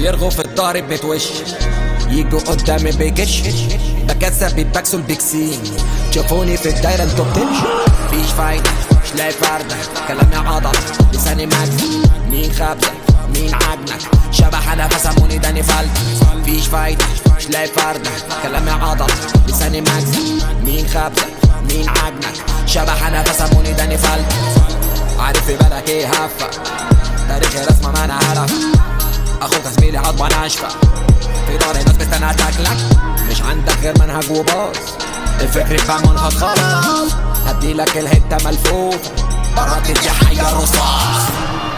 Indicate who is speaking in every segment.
Speaker 1: يرغوا في الظهر بتوش يجوا قدامي بيكش بكسب بيتباكسوا البيكسين شوفوني في الدايرة انتوا بتمشي مفيش فايدة مش لاقي فردة كلامي عضل لساني مجزة مين خبزة مين عجنك شبح انا فسموني داني فلت مفيش فايدة مش لاقي فردة كلامي عضل لساني مجزة مين خبزة مين عجنك شبح انا فسموني داني فلت عارف في بالك ايه هفة تاريخي رسمة ما انا عارف اخوك زميلي عضمة ناشفة في دار الناس بستنى تاكلك مش عندك غير منهج وباص الفكر بقى منهج خلاص هديلك الهتة ملفوفة برات تدي حي الرصاص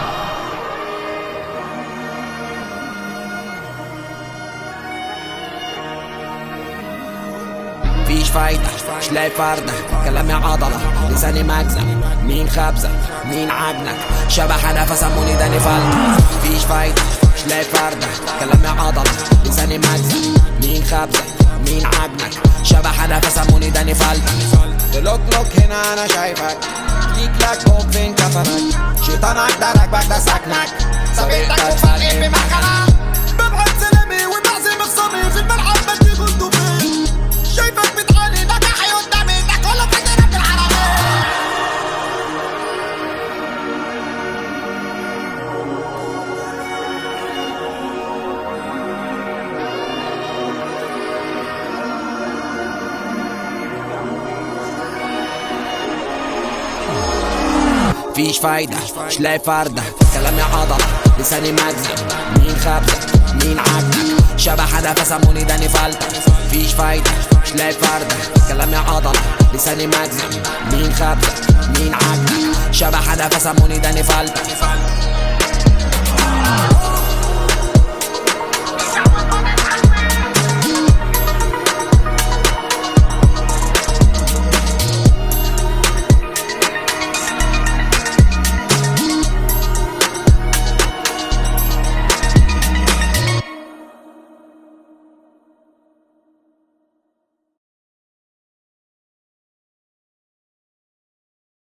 Speaker 1: مفيش فايدة مش لاقي فردة كلامي عضلة لساني مجزم مين خبزة مين عجنك شبح انا فسموني داني فلتة مفيش فايدة مش لاقي فردة كلامي عضلة لساني مجزم مين خبزة مين عجنك شبح انا فسموني داني فلتة لوك لوك هنا انا شايفك ليك لك فوق فين كفنك شيطانك درك بك سكنك سبيتك وفرقين بمكانك
Speaker 2: ببعت سلامي وبعزم خصامي في الملعب بدي كنتوا فين شايفك بتعاني نجاحي قدامي ده كله فاكرك بالعربي
Speaker 1: مفيش فايدة مش لاقي فردة كلامي عضلة لساني مجزم مين خبزة مين عجنك شبح انا فسموني داني فلتة مفيش فايدة مش لاقي فردة كلامي عضلة لساني مجزم مين خبزة مين عجنك شبح انا فسموني داني فلتة